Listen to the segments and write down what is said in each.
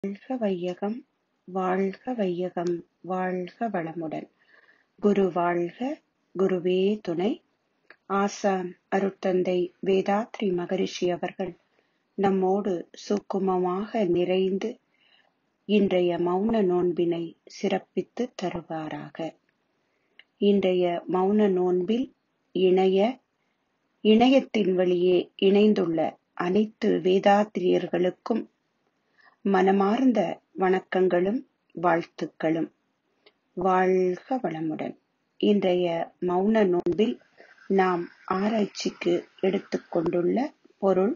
வாழ்க வையகம் வாழ்க வையகம் வாழ்க வளமுடன் குரு வாழ்க குருவே துணை ஆசான் அருட்தந்தை வேதாத்ரி மகரிஷி அவர்கள் நம்மோடு சுக்குமமாக நிறைந்து இன்றைய மௌன நோன்பினை சிறப்பித்து தருவாராக இன்றைய மௌன நோன்பில் இணைய இணையத்தின் வழியே இணைந்துள்ள அனைத்து வேதாத்திரியர்களுக்கும் மனமார்ந்த வணக்கங்களும் வாழ்த்துக்களும் வாழ்க வளமுடன் இன்றைய மௌன நோன்பில் நாம் ஆராய்ச்சிக்கு எடுத்துக்கொண்டுள்ள பொருள்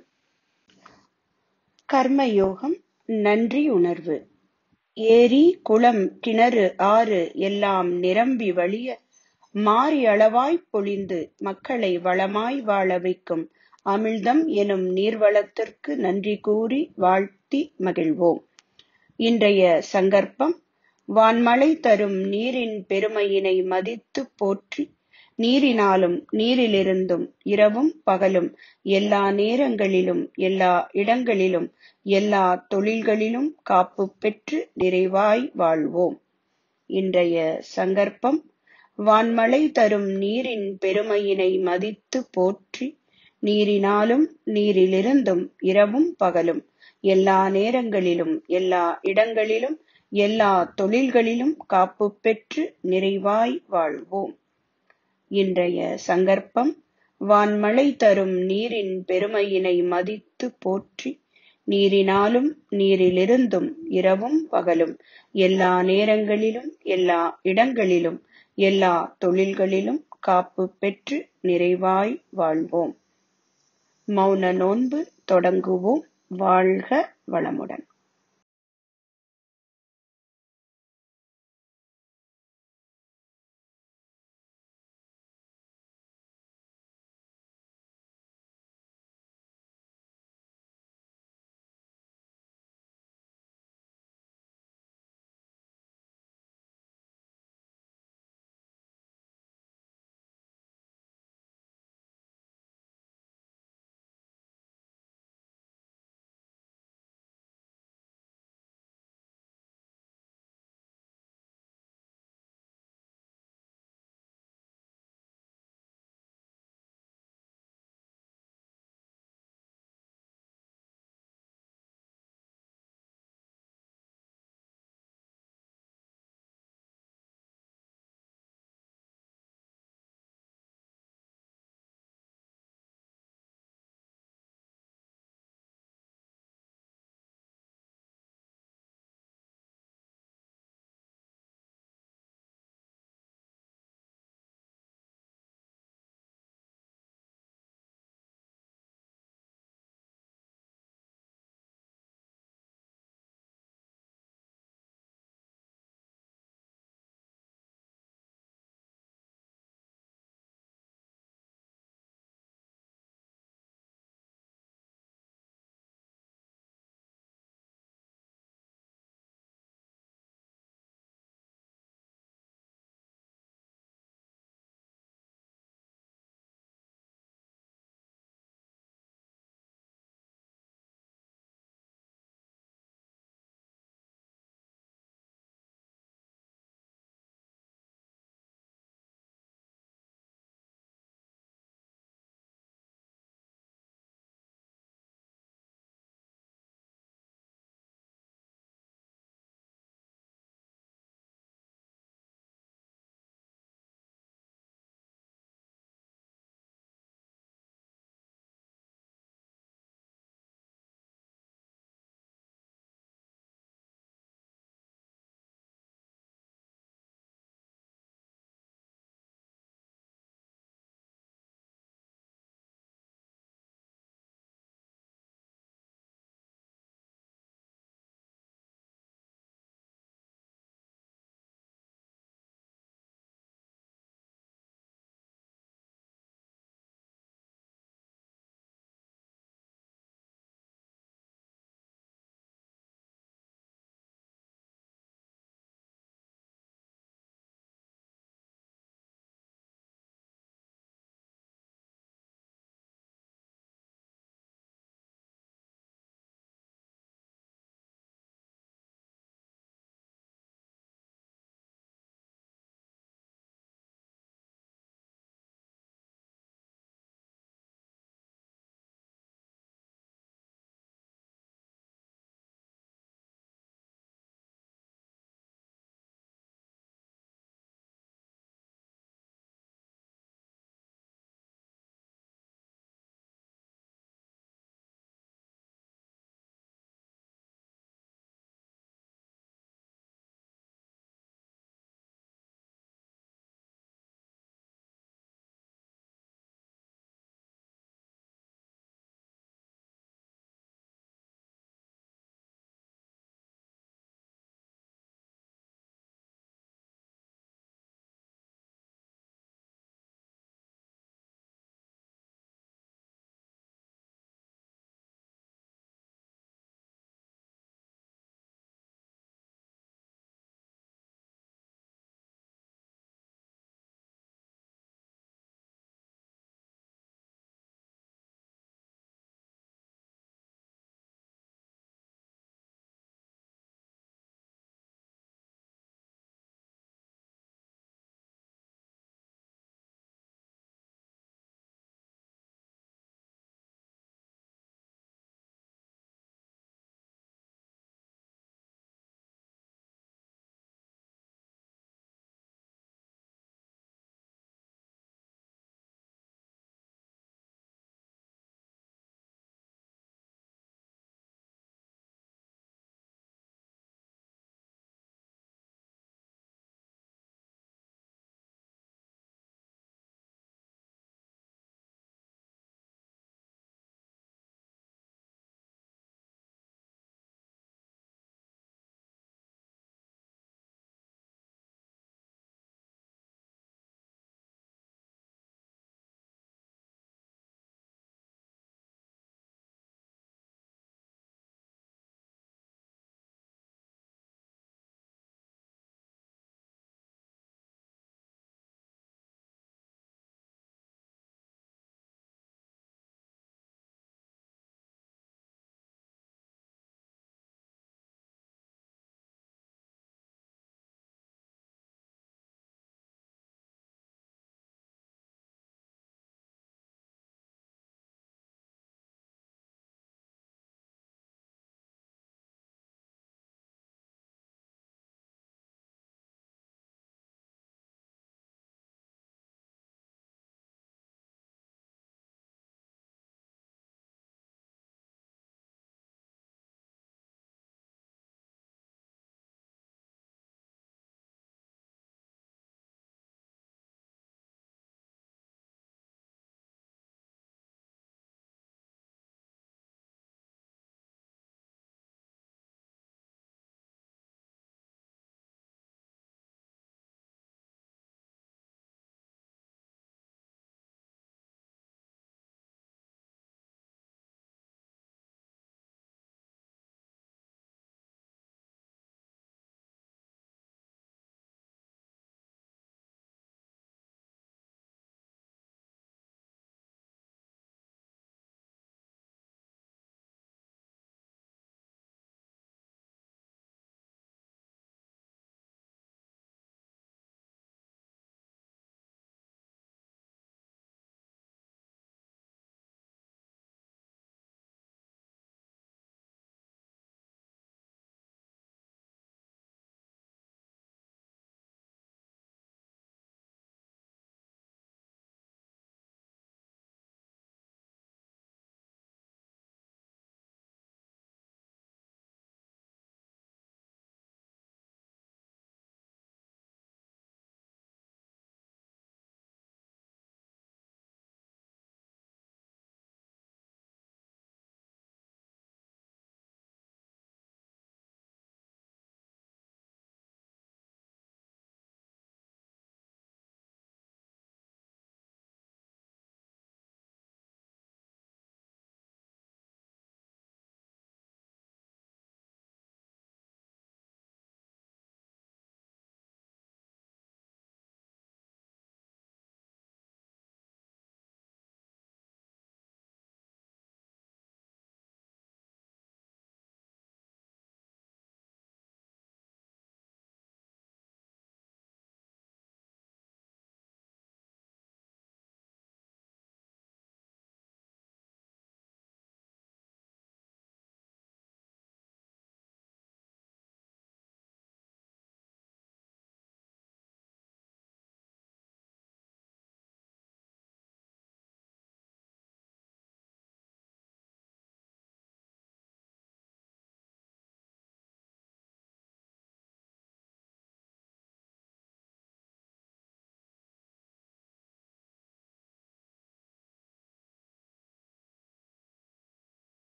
கர்மயோகம் நன்றி உணர்வு ஏரி குளம் கிணறு ஆறு எல்லாம் நிரம்பி வழிய மாறி அளவாய்ப் பொழிந்து மக்களை வளமாய் வாழ வைக்கும் அமிழ்தம் எனும் நீர்வளத்திற்கு நன்றி கூறி வாழ்த்தி மகிழ்வோம் இன்றைய சங்கற்பம் வான்மழை தரும் நீரின் பெருமையினை மதித்து போற்றி நீரினாலும் நீரிலிருந்தும் இரவும் பகலும் எல்லா நேரங்களிலும் எல்லா இடங்களிலும் எல்லா தொழில்களிலும் காப்பு பெற்று நிறைவாய் வாழ்வோம் இன்றைய சங்கற்பம் வான்மழை தரும் நீரின் பெருமையினை மதித்து போற்றி நீரினாலும் நீரிலிருந்தும் இரவும் பகலும் எல்லா நேரங்களிலும் எல்லா இடங்களிலும் எல்லா தொழில்களிலும் காப்பு பெற்று நிறைவாய் வாழ்வோம் இன்றைய சங்கற்பம் வான்மழை தரும் நீரின் பெருமையினை மதித்து போற்றி நீரினாலும் நீரிலிருந்தும் இரவும் பகலும் எல்லா நேரங்களிலும் எல்லா இடங்களிலும் எல்லா தொழில்களிலும் காப்பு பெற்று நிறைவாய் வாழ்வோம் மௌன நோன்பு தொடங்குவோம் வாழ்க வளமுடன்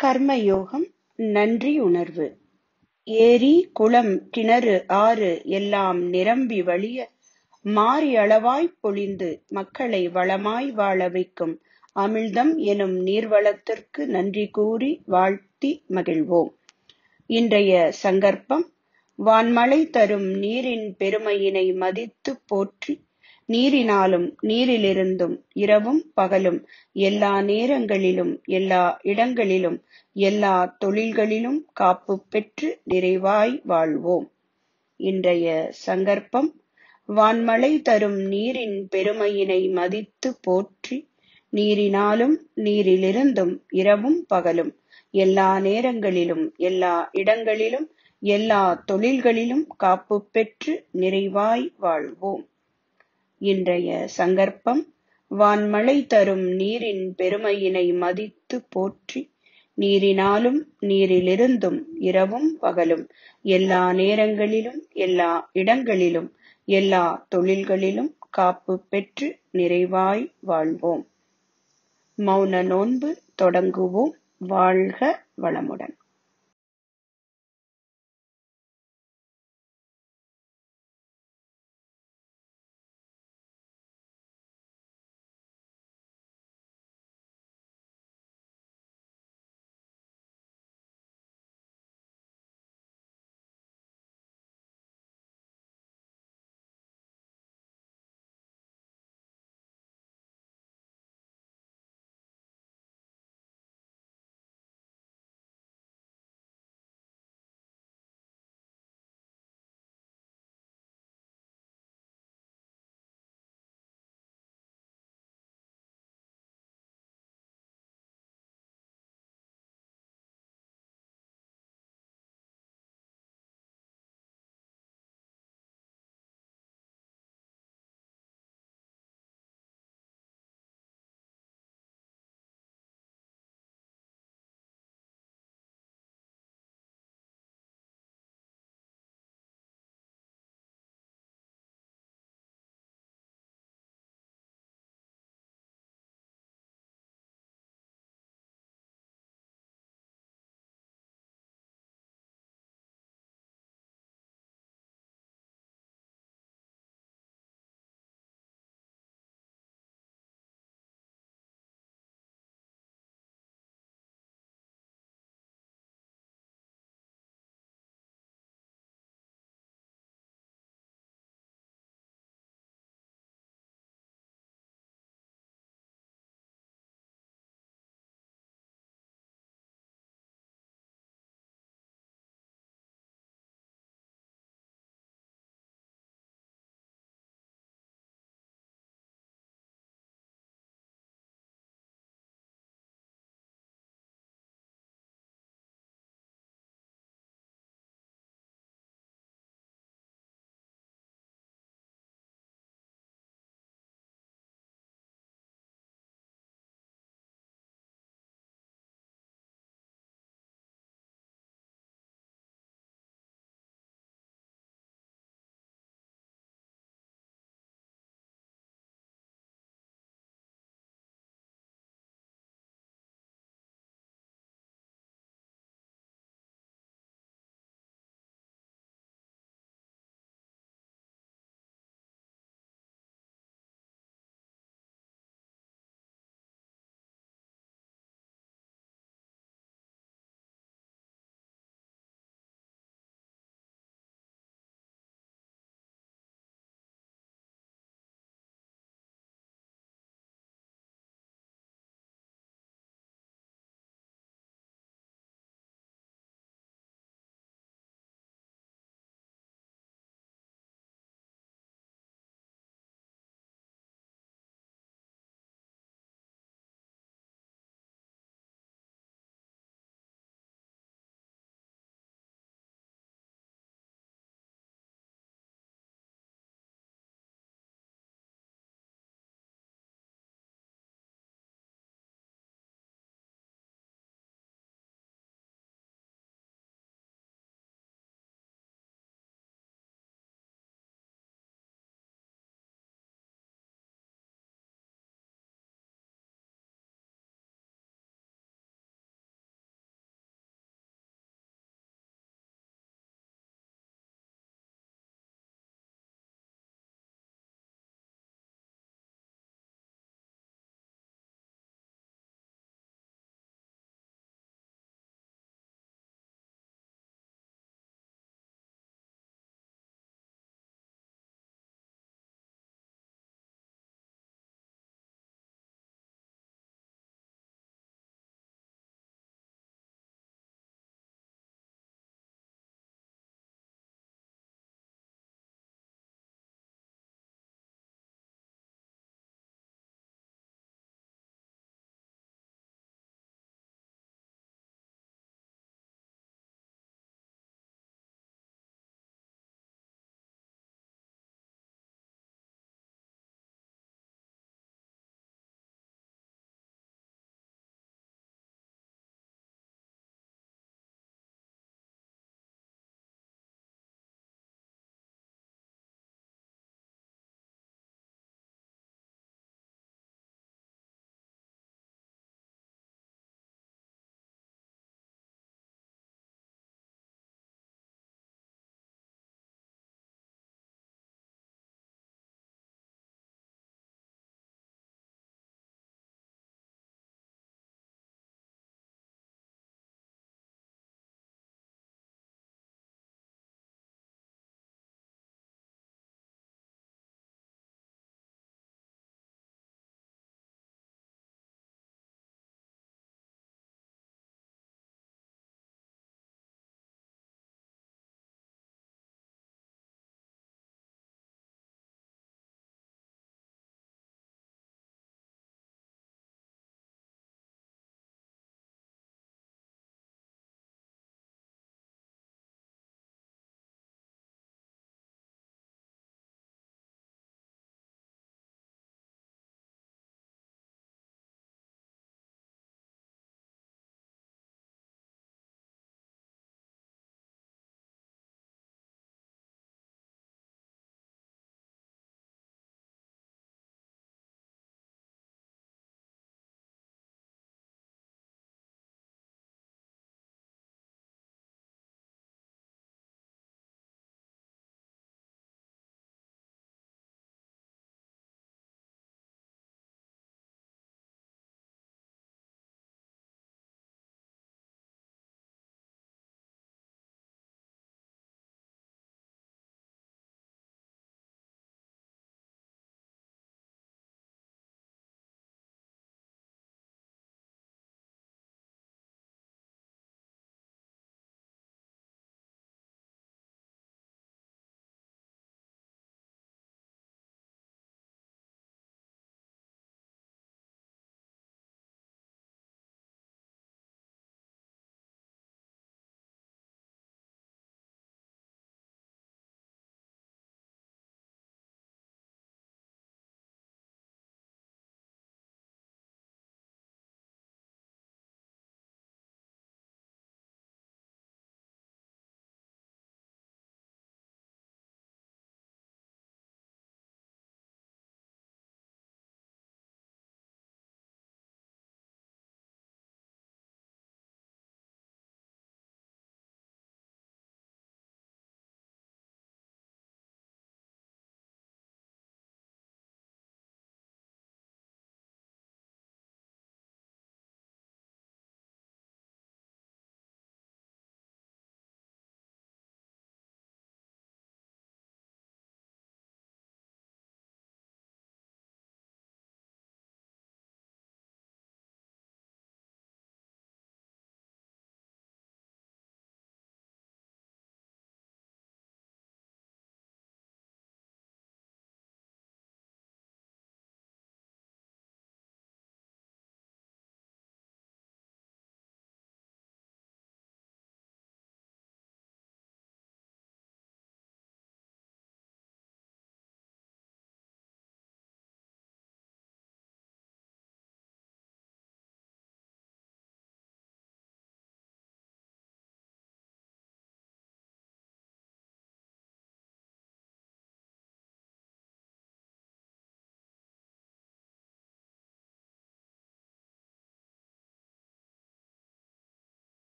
கர்மயோகம் நன்றி உணர்வு ஏரி குளம் கிணறு ஆறு எல்லாம் நிரம்பி வழிய மாறி அளவாய்ப் பொழிந்து மக்களை வளமாய் வாழ வைக்கும் அமிழ்தம் எனும் நீர்வளத்திற்கு நன்றி கூறி வாழ்த்தி மகிழ்வோம் இன்றைய சங்கற்பம் வான்மழை தரும் நீரின் பெருமையினை மதித்து போற்றி நீரினாலும் நீரிலிருந்தும் இரவும் பகலும் எல்லா நேரங்களிலும் எல்லா இடங்களிலும் எல்லா தொழில்களிலும் காப்பு பெற்று நிறைவாய் வாழ்வோம் இன்றைய சங்கற்பம் வான்மழை தரும் நீரின் பெருமையினை மதித்து போற்றி நீரினாலும் நீரிலிருந்தும் இரவும் பகலும் எல்லா நேரங்களிலும் எல்லா இடங்களிலும் எல்லா தொழில்களிலும் காப்பு பெற்று நிறைவாய் வாழ்வோம் இன்றைய சங்கற்பம் வான்மழை தரும் நீரின் பெருமையினை மதித்து போற்றி நீரினாலும் நீரிலிருந்தும் இரவும் பகலும் எல்லா நேரங்களிலும் எல்லா இடங்களிலும் எல்லா தொழில்களிலும் காப்பு பெற்று நிறைவாய் வாழ்வோம் மௌன நோன்பு தொடங்குவோம் வாழ்க வளமுடன்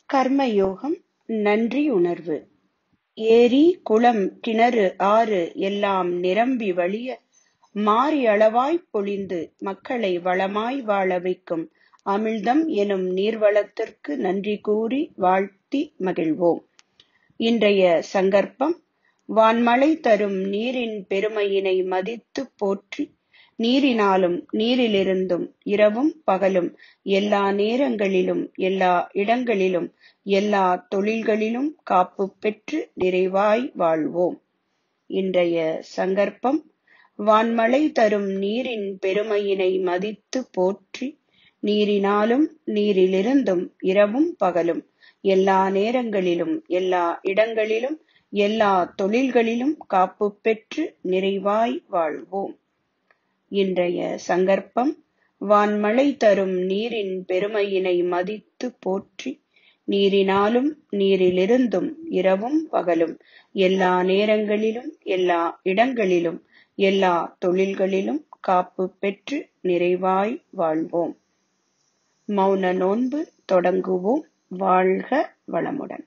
கர்மயோகம் நன்றியுணர்வு ஏரி குளம் கிணறு ஆறு எல்லாம் நிரம்பி வழிய மாறி அளவாய்ப் பொழிந்து மக்களை வளமாய் வாழ வைக்கும் அமிழ்தம் எனும் நீர்வளத்திற்கு நன்றி கூறி வாழ்த்தி மகிழ்வோம் இன்றைய சங்கற்பம் வான்மழை தரும் நீரின் பெருமையினை மதித்துப் போற்றி நீரினாலும் நீரிலிருந்தும் இரவும் பகலும் எல்லா நேரங்களிலும் எல்லா இடங்களிலும் எல்லா தொழில்களிலும் காப்பு பெற்று நிறைவாய் வாழ்வோம் இன்றைய சங்கற்பம் வான்மழை தரும் நீரின் பெருமையினை மதித்து போற்றி நீரினாலும் நீரிலிருந்தும் இரவும் பகலும் எல்லா நேரங்களிலும் எல்லா இடங்களிலும் எல்லா தொழில்களிலும் காப்பு பெற்று நிறைவாய் வாழ்வோம் இன்றைய சங்கற்பம் வான்மழை தரும் நீரின் பெருமையினை மதித்து போற்றி நீரினாலும் நீரிலிருந்தும் இரவும் பகலும் எல்லா நேரங்களிலும் எல்லா இடங்களிலும் எல்லா தொழில்களிலும் காப்பு பெற்று நிறைவாய் வாழ்வோம் மௌன நோன்பு தொடங்குவோம் வாழ்க வளமுடன்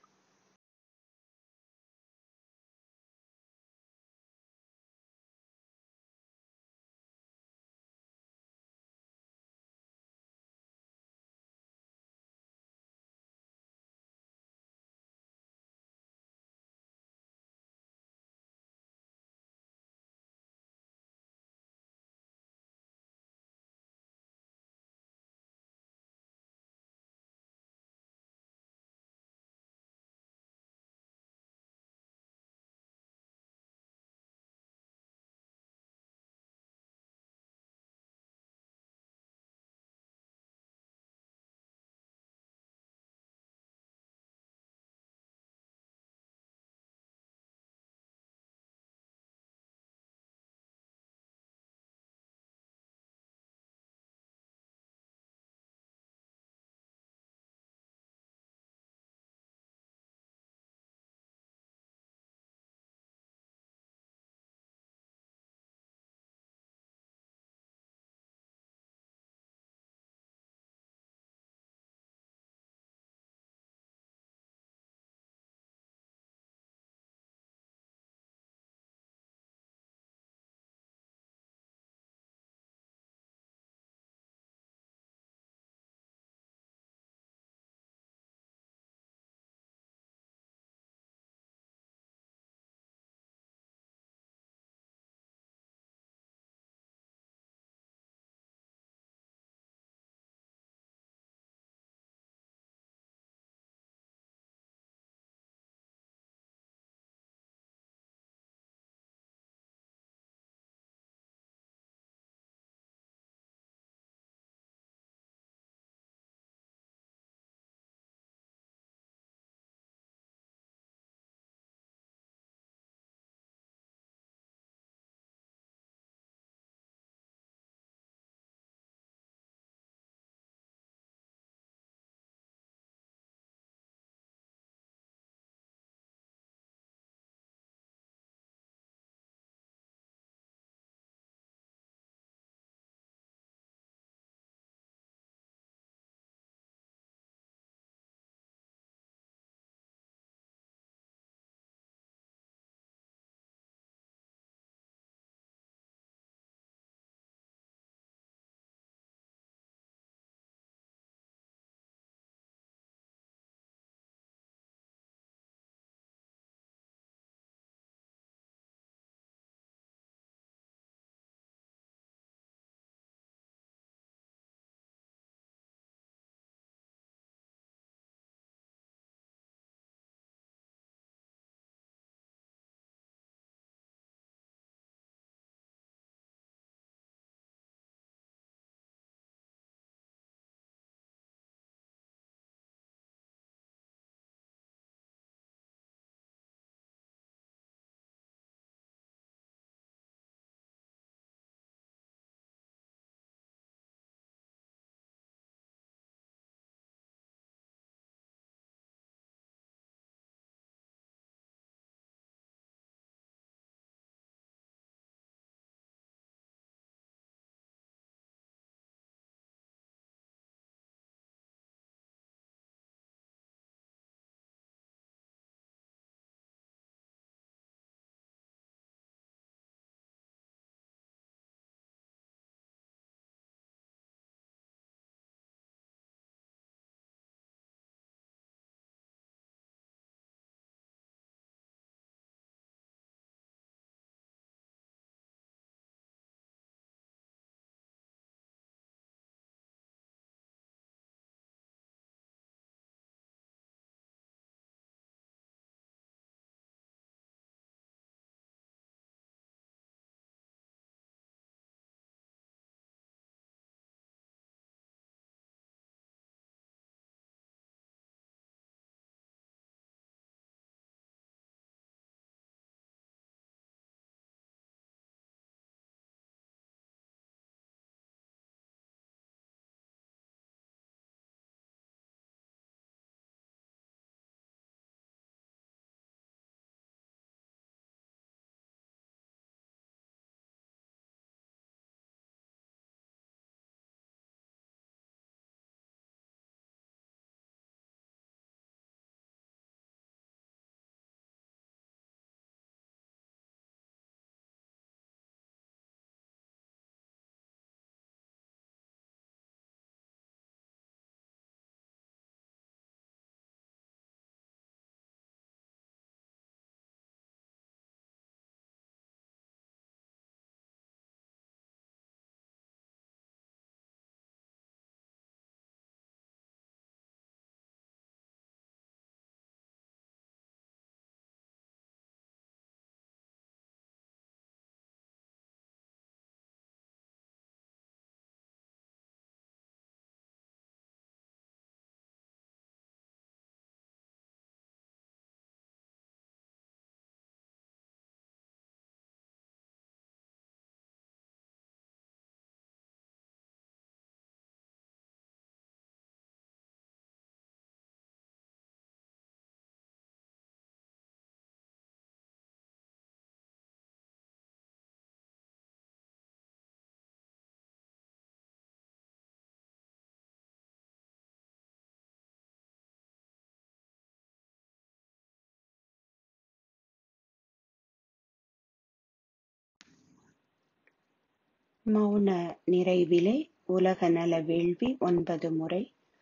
மௌன நிறைவிலே உலக நல வேள்வி ஒன்பது முறை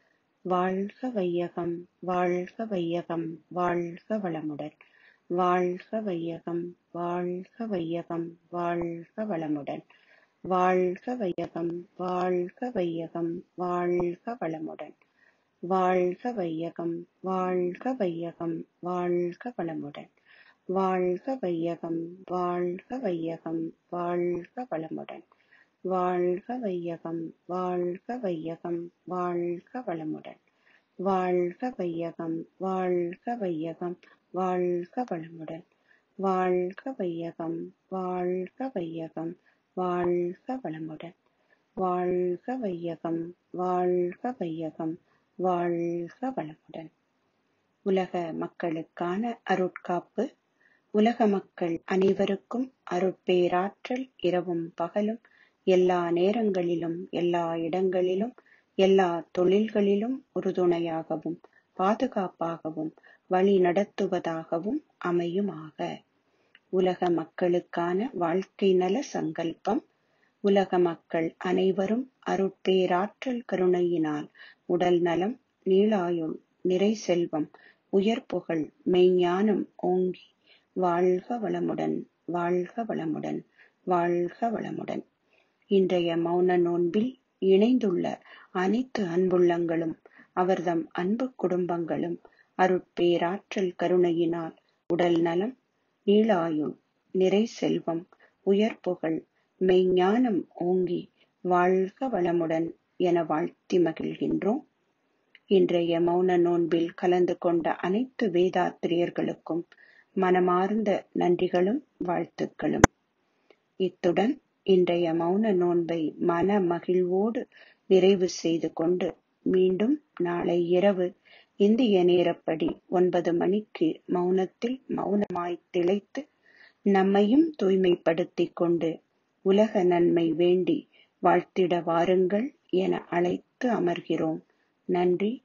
வாழ்க வையகம் வாழ்க வையகம் வாழ்க வளமுடன் வாழ்க வையகம் வாழ்க வையகம் வாழ்க வளமுடன் வாழ்க வையகம் வாழ்க வையகம் வாழ்க வளமுடன் வாழ்க வையகம் வாழ்க வையகம் வாழ்க வளமுடன் வாழ்க வையகம் வாழ்க வையகம் வாழ்க வளமுடன் வாழ்க வையகம் வாழ்க வையகம் வாழ்க வளமுடன் வாழ்க வையகம் வாழ்க வையகம் வாழ்க வளமுடன் வாழ்க வையகம் வாழ்க வையகம் வாழ்க வளமுடன் வாழ்க வையகம் வாழ்க வையகம் வாழ்க வளமுடன் உலக மக்களுக்கான அருட்காப்பு உலக மக்கள் அனைவருக்கும் அருட்பேராற்றல் இரவும் பகலும் எல்லா நேரங்களிலும் எல்லா இடங்களிலும் எல்லா தொழில்களிலும் உறுதுணையாகவும் பாதுகாப்பாகவும் வழி நடத்துவதாகவும் அமையுமாக உலக மக்களுக்கான வாழ்க்கை நல சங்கல்பம் உலக மக்கள் அனைவரும் அருட்பேராற்றல் கருணையினால் உடல் நலம் நீளாயுள் நிறை செல்வம் உயர் புகழ் மெய்ஞானம் ஓங்கி வாழ்க வளமுடன் வாழ்க வளமுடன் வாழ்க வளமுடன் இன்றைய மௌன நோன்பில் இணைந்துள்ள அனைத்து அன்புள்ளங்களும் அவர்தம் அன்பு குடும்பங்களும் அருட்பேராற்றல் கருணையினால் உடல் நலம் நீளாயுள் நிறை செல்வம் உயர் புகழ் மெய்ஞானம் ஓங்கி வாழ்க வளமுடன் என வாழ்த்தி மகிழ்கின்றோம் இன்றைய மௌன நோன்பில் கலந்து கொண்ட அனைத்து வேதாத்திரியர்களுக்கும் மனமார்ந்த நன்றிகளும் வாழ்த்துக்களும் இத்துடன் இன்றைய மௌன நோன்பை மன மகிழ்வோடு நிறைவு செய்து கொண்டு மீண்டும் நாளை இரவு இந்திய நேரப்படி ஒன்பது மணிக்கு மௌனத்தில் மௌனமாய் திளைத்து நம்மையும் தூய்மைப்படுத்திக் கொண்டு உலக நன்மை வேண்டி வாழ்த்திட வாருங்கள் என அழைத்து அமர்கிறோம் நன்றி